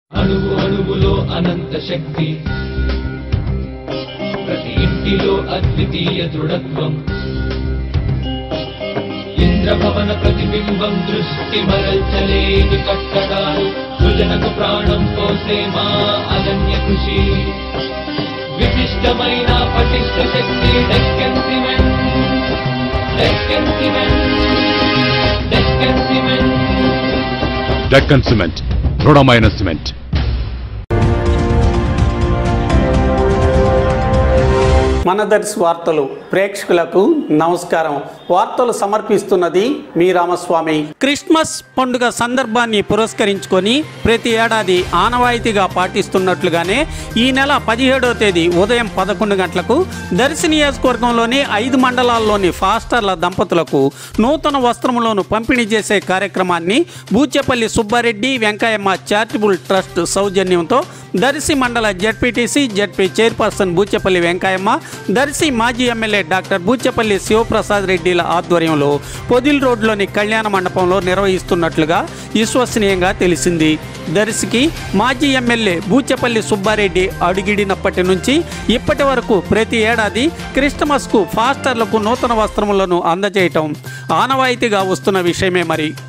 అణువు అణువులో అనంత శక్తి ప్రతి ఇంటిలో అద్వితీయ దృఢత్వం ఇంద్రభవన ప్రతిబింబం దృష్టి మరల్చలేని కట్టడాలు సృజనకు ప్రాణం పోసే మా అనన్య కృషి విశిష్టమైన పటిష్ట శక్తి Deccan cement Deccan cement Deccan cement Deccan cement దృఢమైన సిమెంట్ మనదర్శి వార్తలు ప్రేక్షకులకు నమస్కారం వార్తలు సమర్పిస్తున్నది మీ రామస్వామి క్రిస్మస్ పండుగ సందర్భాన్ని పురస్కరించుకొని ప్రతి ఏడాది ఆనవాయితీగా పాటిస్తున్నట్లుగానే ఈ నెల పదిహేడవ తేదీ ఉదయం పదకొండు గంటలకు దర్శి నియోజకవర్గంలోని ఐదు మండలాల్లోని ఫాస్టర్ల దంపతులకు నూతన వస్త్రములను పంపిణీ చేసే కార్యక్రమాన్ని బూచేపల్లి సుబ్బారెడ్డి వెంకయ్యమ్మ చారిటబుల్ ట్రస్ట్ సౌజన్యంతో Darsi mandal ZPTC ZP chairperson Boochepalli Venkayamma Darsi మాజీ ఎమ్మెల్యే డాక్టర్ బూచేపల్లి శివప్రసాద్ రెడ్డిల ఆధ్వర్యంలో పొదిల్ రోడ్లోని కళ్యాణ మండపంలో నిర్వహిస్తున్నట్లుగా విశ్వసనీయంగా తెలిసింది దర్శికి మాజీ ఎమ్మెల్యే బూచేపల్లి సుబ్బారెడ్డి అడుగిడినప్పటి నుంచి ఇప్పటి వరకు ప్రతి ఏడాది క్రిస్టమస్కు ఫాస్టర్లకు నూతన వస్త్రములను అందజేయటం ఆనవాయితీగా వస్తున్న విషయమే మరి